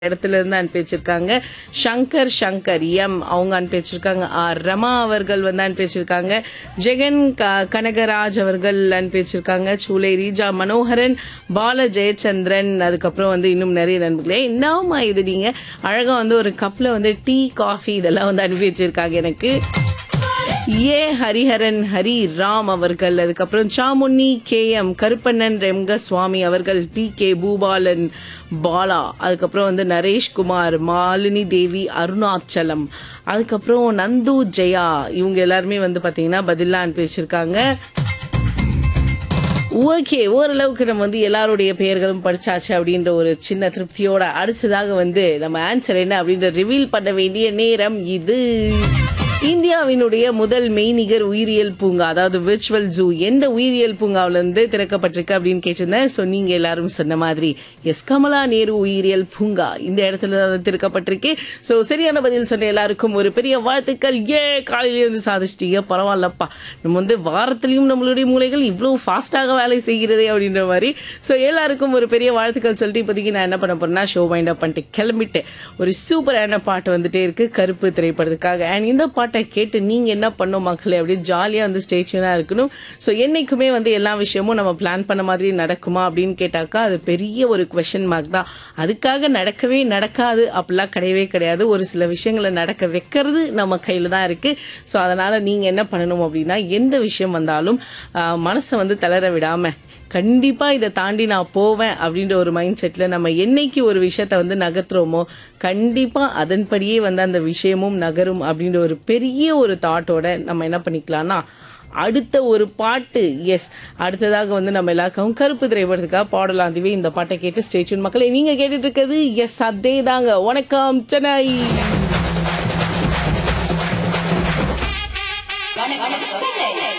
இடத்துல இருந்து அனுப்பி வச்சிருக்காங்க சங்கர் சங்கர் எம் அவங்க அனுப்பி வச்சிருக்காங்க ஆர் ரமா அவர்கள் வந்து அனுப்பி வச்சிருக்காங்க ஜெகன் க- கனகராஜ் அவர்கள் அனுப்பி வச்சிருக்காங்க சூலை ரீஜா மனோகரன் பால ஜெயச்சந்திரன் அதுக்கப்புறம் வந்து இன்னும் நிறைய நண்பர்களே என்னமா இது நீங்க அழகா வந்து ஒரு கப்ல வந்து டீ காஃபி இதெல்லாம் வந்து அனுப்பி வச்சிருக்காங்க எனக்கு ஏ ஹரிஹரன் ஹரி ராம் அவர்கள் அதுக்கப்புறம் சாமுன்னி கே எம் கருப்பண்ணன் ரெம்க சுவாமி அவர்கள் பி கே பூபாலன் பாலா அதுக்கப்புறம் வந்து நரேஷ்குமார் மாலினி தேவி அருணாச்சலம் அதுக்கப்புறம் நந்து ஜெயா இவங்க எல்லாருமே வந்து பாத்தீங்கன்னா பதிலா அனுப்பி வச்சிருக்காங்க ஓகே ஓரளவுக்கு நம்ம வந்து எல்லாருடைய பெயர்களும் படிச்சாச்சு அப்படின்ற ஒரு சின்ன திருப்தியோட அடுத்ததாக வந்து நம்ம ஆன்சர் என்ன அப்படின்ற ரிவீல் பண்ண வேண்டிய நேரம் இது இந்தியாவினுடைய முதல் மெய்நிகர் உயிரியல் பூங்கா அதாவது விர்ச்சுவல் ஜூ எந்த உயிரியல் பூங்காவில இருந்து திறக்கப்பட்டிருக்கு அப்படின்னு கேட்டிருந்தேன் ஸோ நீங்க எல்லாரும் சொன்ன மாதிரி எஸ் கமலா நேரு உயிரியல் பூங்கா இந்த இடத்துல தான் அது திறக்கப்பட்டிருக்கு ஸோ சரியான பதில் சொன்ன எல்லாருக்கும் ஒரு பெரிய வாழ்த்துக்கள் ஏ காலையிலே வந்து சாதிச்சிட்டீங்க பரவாயில்லப்பா நம்ம வந்து வாரத்திலையும் நம்மளுடைய மூளைகள் இவ்வளோ ஃபாஸ்ட்டாக வேலை செய்கிறதே அப்படின்ற மாதிரி ஸோ எல்லாருக்கும் ஒரு பெரிய வாழ்த்துக்கள் சொல்லிட்டு இப்போதைக்கு நான் என்ன பண்ண போறேன்னா ஷோ வைண்ட் அப் பண்ணிட்டு கிளம்பிட்டு ஒரு சூப்பரான பாட்டு வந்துட்டே இருக்கு கருப்பு திரைப்படத்துக்காக அண்ட் இந்த பாட்டை கேட்டு நீங்க என்ன பண்ணும் மக்களே அப்படின்னு ஜாலியா வந்து ஸ்டேஷனா இருக்கணும் ஸோ என்னைக்குமே வந்து எல்லா விஷயமும் நம்ம பிளான் பண்ண மாதிரி நடக்குமா அப்படின்னு கேட்டாக்கா அது பெரிய ஒரு கொஷின் மார்க் தான் அதுக்காக நடக்கவே நடக்காது அப்படிலாம் கிடையவே கிடையாது ஒரு சில விஷயங்களை நடக்க வைக்கிறது நம்ம கையில தான் இருக்கு ஸோ அதனால நீங்க என்ன பண்ணணும் அப்படின்னா எந்த விஷயம் வந்தாலும் ஆஹ், மனசை வந்து தளர விடாம கண்டிப்பா இதை தாண்டி நான் போவேன் அப்படின்ற ஒரு மைண்ட் செட்ல நம்ம என்னைக்கு ஒரு விஷயத்த வந்து நகர்த்துறோமோ கண்டிப்பா அதன்படியே வந்து அந்த விஷயமும் நகரும் அப்படின்ற ஒரு பெரிய ஒரு தாட்டோட நம்ம என்ன பண்ணிக்கலாம்னா அடுத்த ஒரு பாட்டு எஸ் அடுத்ததாக வந்து நம்ம எல்லாருக்கும் கருப்பு திரைப்படத்துக்காக பாடலாம் அதுவே இந்த பாட்டை கேட்டு ஸ்டேட்யூன் மக்களே நீங்க கேட்டுட்டு இருக்கிறது எஸ் அதே தாங்க வணக்கம் சென்னை வணக்கம் சென்னை